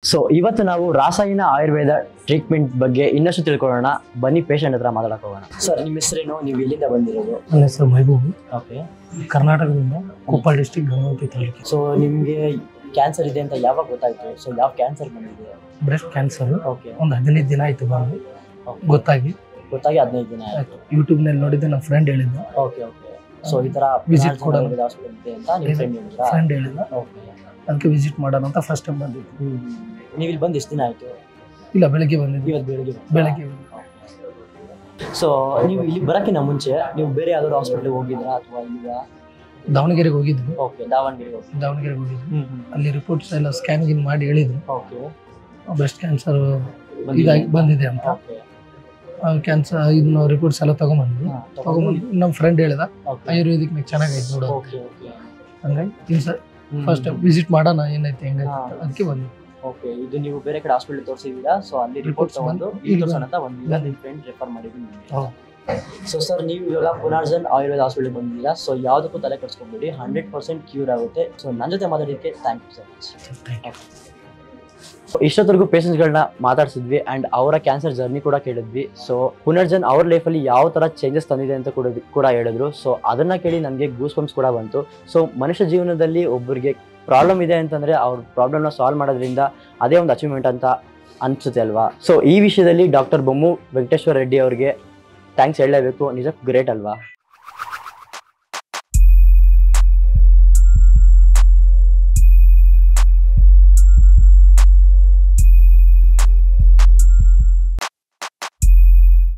So ಇವತ್ತು ನಾವು ರಾಸಾಯನ Ayurveda treatment ಬಗ್ಗೆ ಇನ್ನಷ್ಟು ತಿಳ್ಕೊಳ್ಳೋಣ ಬನ್ನಿ ಪೇಷಂಟ್ ಹತ್ರ ಮಾತಾಡಕ್ ಹೋಗೋಣ ಸರ್ ನಿಮ್ಮ ಹೆಸರೇನು ನೀವು ಎಲ್ಲಿಂದ ಬಂದಿರೋದು ನನ್ನ ಹೆಸರು ಮೈಬೂಬು ಓಕೆ ಕರ್ನಾಟಕದಿಂದ ಕೊಪ್ಪಳ ಡಿಸ್ಟಿಕ್ ಗಂಗಾವತಿ ತಾಲೂಕು ಸೊ ನಿಮಗೆ ಕ್ಯಾನ್ಸರ್ ಇದೆ ಅಂತ ಯಾವಾಗ ಗೊತ್ತಾಯ್ತು ಸೊ ಯಾವ ಕ್ಯಾನ್ಸರ್ ಬಂದಿದೆ ಬ್ರೆಸ್ಟ್ ಕ್ಯಾನ್ಸರ್ ಓಕೆ ಒಂದು ಹದಿನೈದು ದಿನ ಆಯ್ತು ಬಂದು ಗೊತ್ತಾಗಿ ಗೊತ್ತಾಗಿ ಹದಿನೈದು ದಿನ ಆಯ್ತು ಯೂಟ್ಯೂಬ್ನಲ್ಲಿ ನೋಡಿದ್ದೆ ನನ್ನ ಫ್ರೆಂಡ್ ಹೇಳಿದ್ದ ಓಕೆ ಓಕೆ ಸೊ ಈ ತರ Visit ಕೊಡೋಣ. ಹಾಸ್ಪಿಟಲ್ ಇದೆ ಅಂತ ನಿಮ್ಮ ಫ್ರೆಂಡ್ ಹೇಳಿದ್ರಾ ಫ್ರೆಂಡ್ ಹೇಳಿದ ಓಕೆ ಅದಕ್ಕೆ ವಿಸಿಟ್ ಮಾಡೋಣ ಅಂತ ಫಸ್ಟ್ ಟೈಮ್ ಬಂದಿದ್ದು ನೀವು ಇಲ್ಲಿ ಬಂದು ಎಷ್ಟು ದಿನ ಆಯ್ತು ಇಲ್ಲ ಬೆಳಗ್ಗೆ ಬಂದಿದ್ವಿ ಇವತ್ತು ಬೆಳಿಗ್ಗೆ ಬೆಳಗ್ಗೆ ಸೊ ನೀವು ಇಲ್ಲಿ ಬರಕ್ಕಿಂತ ಮುಂಚೆ ನೀವು ಬೇರೆ ಯಾವ್ದಾದ್ರು ಹಾಸ್ಪಿಟಲ್ ಹೋಗಿದ್ರಾ ಅಥವಾ ಈಗ ದಾವಣಗೆರೆಗೆ ಹೋಗಿದ್ವಿ ಓಕೆ ದಾವಣಗೆರೆಗೆ ಹೋಗಿ ದಾವಣಗೆರೆಗೆ ಹೋಗಿದ್ವಿ ಅಲ್ಲಿ ರಿಪೋರ್ಟ್ಸ್ ಎಲ್ಲ ಸ್ಕ್ಯಾನ್ ಗಿನ್ ಮಾಡಿ ಹೇಳಿದ್ರು ಓಕೆ ಬ್ರೆಸ್ಟ್ ಕ್ಯಾನ್ಸರ್ ಇದಾಗಿ ಬಂದಿದೆ ಅಂತ ಓಕೆ ಕ್ಯಾನ್ಸರ್ ಇದನ್ನ ರಿಪೋರ್ಟ್ಸ್ ಎಲ್ಲ ತಗೊಂಬಂದ್ವಿ ತಗೊಂಬಂದು ನಮ್ಮ ಫ್ರೆಂಡ್ ಹೇಳಿದ ಆಯುರ್ವೇದಿಕ್ ಮ್ಯಾಗ ಚೆನ್ನಾಗೈತೆ ನೋಡು ಓಕೆ ಓಕೆ ಹಂಗಾಗಿ ಇನ್ಸ ಫಸ್ಟ್ ಟೈಮ್ ವಿಸಿಟ್ ಮಾಡೋಣ ಏನೈತೆ ಹೆಂಗೈತೆ ಹಾ. ಅದಕ್ಕೆ ಬಂದ್ವಿ ಓಕೆ ಇದು ನೀವು ಬೇರೆ ಕಡೆ ಹಾಸ್ಪಿಟಲ್ ತೋರಿಸಿದ್ದೀರಾ ಸೊ ಅಲ್ಲಿ ರಿಪೋರ್ಟ್ Reports ತಗೊಂಡು ಬಂದು ಇಲ್ಲಿ ಇಲ್ಲಿ ತೋರ್ಸೋಣ ಅಂತ ಬಂದಿಲ್ಲ ಬಂದು. ನಿಮ್ಮ ಫ್ರೆಂಡ್ ರೆಫರ್ ಮಾಡಿದ್ದು ನಿಮಗೆ ಹೌದು. ಸೊ ಸರ್ ನೀವು ಇವಾಗ ಪುನರ್ಜನ್ ಆಯುರ್ವೇದ ಹಾಸ್ಪಿಟಲ್ ಬಂದಿದ್ದೀರಾ ಸೊ ಯಾವುದಕ್ಕೂ ತಲೆ ಕೆಡಿಸ್ಕೊಂಬೇಡಿ ಹಂಡ್ರೆಡ್ ಪರ್ಸೆಂಟ್ ಕ್ಯೂರ್ ಆಗುತ್ತೆ ಸೊ ನನ್ನ ಜೊತೆ ಮಾತಾಡೋದಕ್ಕೆ ಥ್ಯಾಂಕ್ ಯು ಸರ್ ಮಚ್ ಇಷ್ಟೊತ್ತರೆಗೂ ಪೇಷಂಟ್ಸ್ಗಳನ್ನ ಮಾತಾಡ್ಸಿದ್ವಿ ಅಂಡ್ ಅವರ ಕ್ಯಾನ್ಸರ್ ಜರ್ನಿ ಕೂಡ ಕೇಳಿದ್ವಿ ಸೊ ಪುನರ್ಜನ್ ಅವ್ರ ಲೈಫಲ್ಲಿ ಯಾವ ಥರ ಚೇಂಜಸ್ ತಂದಿದೆ ಅಂತ ಕೂಡ ಕೂಡ ಹೇಳಿದ್ರು ಸೊ ಅದನ್ನ ಕೇಳಿ ನನಗೆ ಗೂಸ್ ಬಂಪ್ಸ್ ಕೂಡ ಬಂತು ಸೊ ಮನುಷ್ಯ ಜೀವನದಲ್ಲಿ ಒಬ್ಬರಿಗೆ ಪ್ರಾಬ್ಲಮ್ ಇದೆ ಅಂತಂದ್ರೆ ಅವ್ರ ಪ್ರಾಬ್ಲಮ್ನ ಸಾಲ್ವ್ ಮಾಡೋದ್ರಿಂದ ಅದೇ ಒಂದು ಅಚೀವ್ಮೆಂಟ್ ಅಂತ ಅನ್ಸುತ್ತೆ ಅಲ್ವಾ ಸೊ ಈ ವಿಷಯದಲ್ಲಿ ಡಾಕ್ಟರ್ ಬೊಮ್ಮು ವೆಂಕಟೇಶ್ವರ ರೆಡ್ಡಿ ಅವರಿಗೆ ಥ್ಯಾಂಕ್ಸ್ ಹೇಳಲೇಬೇಕು ನಿಜಕ್ಕೂ ಗ್ರೇಟ್ ಅಲ್ವಾ